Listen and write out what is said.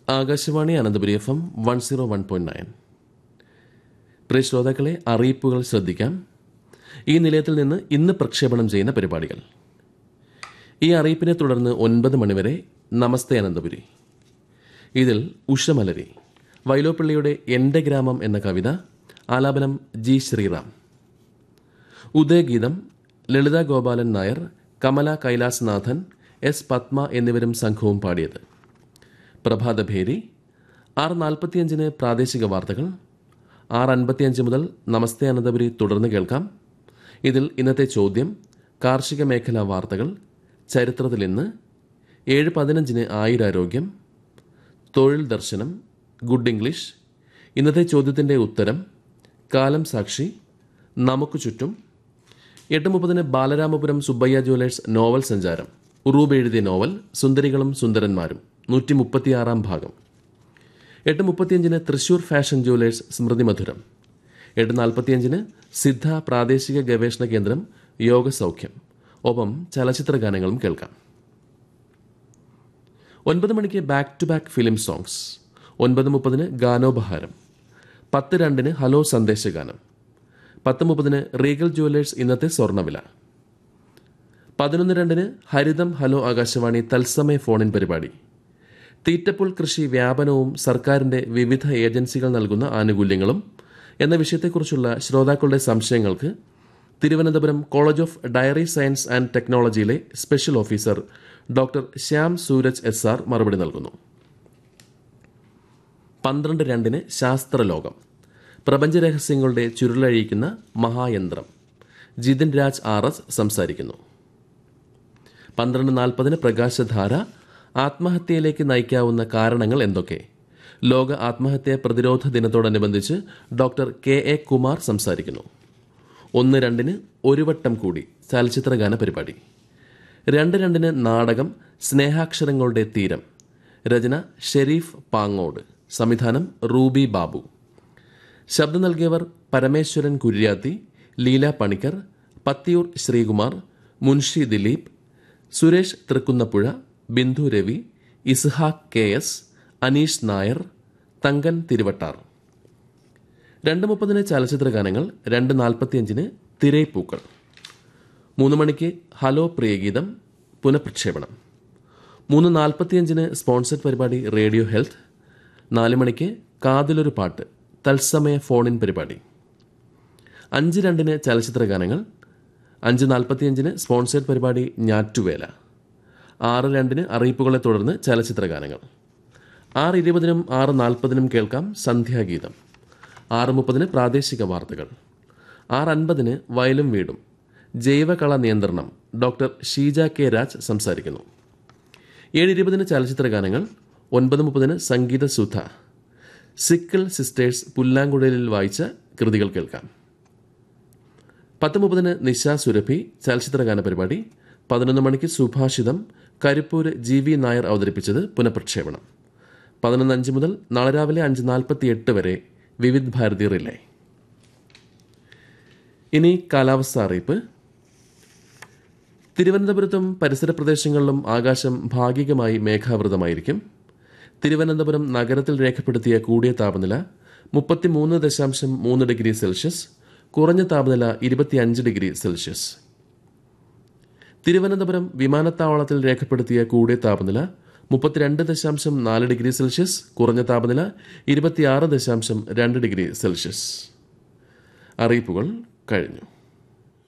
Akashvani Ananthapuri F M one zero one point nine പ്രിയ ശ്രോതാക്കളെ അറിയിപ്പുകൾ ശ്രദ്ധിക്കാം ഈ നിലയത്തിൽ നിന്ന് ഇന്ന് പ്രക്ഷേപണം ചെയ്യുന്ന പരിപാടികൾ ഈ അറിയിപ്പിനെ തുടർന്ന് ഒൻപത് മണിവരെ നമസ്തേ അനന്തപുരി ഇതിൽ ഉഷമലരി വൈലോപ്പിള്ളിയുടെ എന്റെ ഗ്രാമം എന്ന കവിത ആലാപനം ജി ശ്രീറാം ഉദയഗീതം ലളിത ഗോപാലൻ നായർ കമല കൈലാസ്നാഥൻ എസ് പത്മ എന്നിവരും സംഘവും പാടിയത് പ്രഭാതഭേരി ആറ് നാൽപ്പത്തിയഞ്ചിന് പ്രാദേശിക വാർത്തകൾ ആറ് അൻപത്തിയഞ്ച് മുതൽ നമസ്തേ അനന്തപുരി തുടർന്ന് കേൾക്കാം ഇതിൽ ഇന്നത്തെ ചോദ്യം കാർഷിക മേഖലാ വാർത്തകൾ ചരിത്രത്തിൽ ഇന്ന് ഏഴ് പതിനഞ്ചിന് ആയുരാരോഗ്യം തൊഴിൽ ദർശനം ഗുഡ് ഇംഗ്ലീഷ് ഇന്നത്തെ ചോദ്യത്തിൻ്റെ ഉത്തരം കാലം സാക്ഷി നമുക്ക് ചുറ്റും എട്ട് മുപ്പതിന് ബാലരാമപുരം സുബ്ബയ്യ ജ്വല്ലേഴ്സ് നോവൽ സഞ്ചാരം ഉറൂബ് എഴുതിയ നോവൽ സുന്ദരികളും സുന്ദരന്മാരും നൂറ്റി മുപ്പത്തിയാറാം ഭാഗം എട്ട് മുപ്പത്തിയഞ്ചിന് തൃശൂർ ഫാഷൻ ജ്വല്ലേഴ്സ് സ്മൃതി മധുരം എട്ട് നാൽപ്പത്തിയഞ്ചിന് സിദ്ധ പ്രാദേശിക ഗവേഷണ കേന്ദ്രം യോഗസൗഖ്യം ഒപ്പം ചലച്ചിത്ര ഗാനങ്ങളും കേൾക്കാം ഒൻപത് മണിക്ക് back to back film songs ഒൻപത് മുപ്പതിന് ഗാനോപഹാരം പത്ത് രണ്ടിന് ഹലോ സന്ദേശഗാനം പത്ത് മുപ്പതിന് റീഗൽ ജുവലേഴ്സ് ഇന്നത്തെ സ്വർണ്ണവില പതിനൊന്ന് രണ്ടിന് ഹരിതം ഹലോ ആകാശവാണി തത്സമയ ഫോണിൻ പരിപാടി തീറ്റപ്പുൽ കൃഷി വ്യാപനവും സർക്കാരിന്റെ വിവിധ ഏജൻസികൾ നൽകുന്ന ആനുകൂല്യങ്ങളും എന്ന വിഷയത്തെക്കുറിച്ചുള്ള ശ്രോതാക്കളുടെ സംശയങ്ങൾക്ക് Thiruvananthapuram college of dairy science and ടെക്നോളജിയിലെ special officer doctor Shyam Sooraj S R മറുപടി നൽകുന്നു പന്ത്രണ്ട് രണ്ടിന് ശാസ്ത്രലോകം പ്രപഞ്ചരഹസ്യങ്ങളുടെ ചുരുളഴിക്കുന്ന മഹായന്ത്രം ജിതിൻ രാജ് ആർ എസ് സംസാരിക്കുന്നു പന്ത്രണ്ട് നാൽപ്പതിന് പ്രകാശധാര ആത്മഹത്യയിലേക്ക് നയിക്കാവുന്ന കാരണങ്ങൾ എന്തൊക്കെ ലോക ആത്മഹത്യാ പ്രതിരോധ ദിനത്തോടനുബന്ധിച്ച് ഡോക്ടർ കെ എ കുമാർ സംസാരിക്കുന്നു ഒന്ന് രണ്ടിന് ഒരു വട്ടം കൂടി ചലച്ചിത്രഗാന പരിപാടി രണ്ട് രണ്ടിന് നാടകം സ്നേഹാക്ഷരങ്ങളുടെ തീരം രചന ഷെരീഫ് പാങ്ങോട് സംവിധാനം റൂബി ബാബു ശബ്ദം നൽകിയവർ പരമേശ്വരൻ കുര്യാത്തി ലീല പണിക്കർ പത്തിയൂർ ശ്രീകുമാർ മുൻഷി ദിലീപ് സുരേഷ് തൃക്കുന്നപ്പുഴ ബിന്ദു രവി ഇസ്ഹാഖ് കെ എസ് അനീഷ് നായർ തങ്കൻ തിരുവട്ടാർ രണ്ട് മുപ്പതിന് ചലച്ചിത്ര ഗാനങ്ങൾ രണ്ട് നാൽപ്പത്തിയഞ്ചിന് തിരൈപ്പൂക്കൾ മൂന്ന് മണിക്ക് ഹലോ പ്രിയഗീതം പുനഃപ്രക്ഷേപണം മൂന്ന് നാൽപ്പത്തിയഞ്ചിന് സ്പോൺസർഡ് പരിപാടി റേഡിയോ ഹെൽത്ത് നാല് മണിക്ക് കാതിലൊരു പാട്ട് തത്സമയ ഫോണിൻ പരിപാടി അഞ്ച് രണ്ടിന് ചലച്ചിത്ര ഗാനങ്ങൾ അഞ്ച് നാൽപ്പത്തിയഞ്ചിന് സ്പോൺസേഡ് പരിപാടി ഞാറ്റുവേല ആറ് രണ്ടിന് അറിയിപ്പുകളെ തുടർന്ന് ചലച്ചിത്ര ഗാനങ്ങൾ ആറ് ഇരുപതിനും ആറ് നാൽപ്പതിനും കേൾക്കാം സന്ധ്യാഗീതം ആറ് മുപ്പതിന് പ്രാദേശിക വാർത്തകൾ ആറ് അൻപതിന് വയലും വീടും ജൈവകള നിയന്ത്രണം ഡോക്ടർ ഷീജ കെ രാജ് സംസാരിക്കുന്നു ഏഴ് ഇരുപതിന് ചലച്ചിത്ര ഗാനങ്ങൾ ഒൻപത് മുപ്പതിന് സംഗീത സുധ സിക്കിൾ സിസ്റ്റേഴ്സ് പുല്ലാങ്കുഴലിൽ വായിച്ച കൃതികൾ കേൾക്കാം പത്ത് മുപ്പതിന് നിശ സുരഭി ചലച്ചിത്രഗാന പരിപാടി പതിനൊന്ന് മണിക്ക് സുഭാഷിതം കരിപ്പൂര് ജി വി നായർ അവതരിപ്പിച്ചത് പുനഃപ്രക്ഷേപണം പതിനൊന്ന് അഞ്ച് മുതൽ നാളെ രാവിലെ അഞ്ച് നാൽപ്പത്തി എട്ട് വരെ വിവിധ് ഭാരതി റിലേ ഇനി കാലാവസ്ഥ അറിയിപ്പ് തിരുവനന്തപുരത്തും പരിസര പ്രദേശങ്ങളിലും ആകാശം ഭാഗികമായി മേഘാവൃതമായിരിക്കും തിരുവനന്തപുരം നഗരത്തിൽ രേഖപ്പെടുത്തിയ കൂടിയ താപനില മുപ്പത്തിമൂന്ന് ദശാംശം മൂന്ന് ഡിഗ്രി സെൽഷ്യസ് കുറഞ്ഞ താപനില ഇരുപത്തിയഞ്ച് ഡിഗ്രി സെൽഷ്യസ് തിരുവനന്തപുരം വിമാനത്താവളത്തിൽ രേഖപ്പെടുത്തിയ കൂടിയ താപനില മുപ്പത്തിരണ്ട് ദശാംശം നാല് ഡിഗ്രി സെൽഷ്യസ് കുറഞ്ഞ താപനില ഇരുപത്തിയാറ് ദശാംശം രണ്ട് ഡിഗ്രി സെൽഷ്യസ് അറിയിപ്പുകൾ കഴിഞ്ഞു